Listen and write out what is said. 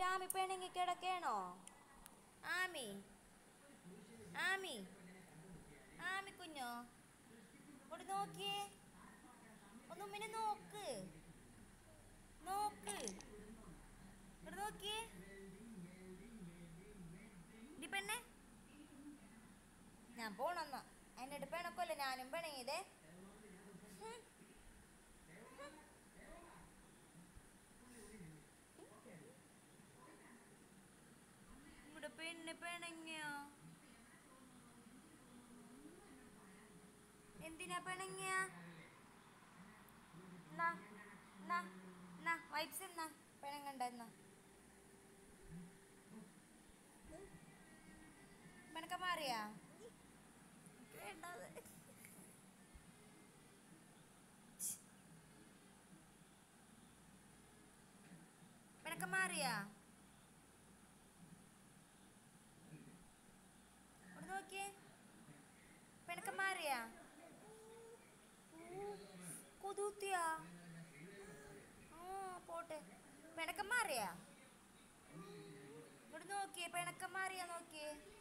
ആമി പെണങ്ങി കിടക്കണോ ആമി ആമി ആമി കുഞ്ഞോ ഇവിടെ നോക്കിയേ ഒന്ന് ഉമ്മിനെ നോക്ക് നോക്ക് ഇവിടെ നോക്കിയേ ഇടി പെണ്ണെ ഞാൻ പോണെന്ന എന്നോട് പിണക്കല്ലേ ഞാനും പിണങ്ങിയതേ ഹും. ഹും. ഇവിടെ പെണ്ണ് പിണങ്ങിയോ എന്തിനാ പിണങ്ങിയ എന്നാ എന്നാ എന്നാ വൈബ്സ് എന്നാ പിണങ്ങണ്ട എന്നാ പിണക്ക മാറിയാ വേണ്ടത് പിണക്ക മാറിയാ ഇവിടെ നോക്കിയേ പിണക്കം മാറിയാ കൊതുത്തിയാ ആ പോട്ടെ പിണക്കം മാറിയാ ഇവിടെ നോക്കിയേ പിണക്കം മാറിയാ നോക്കിയേ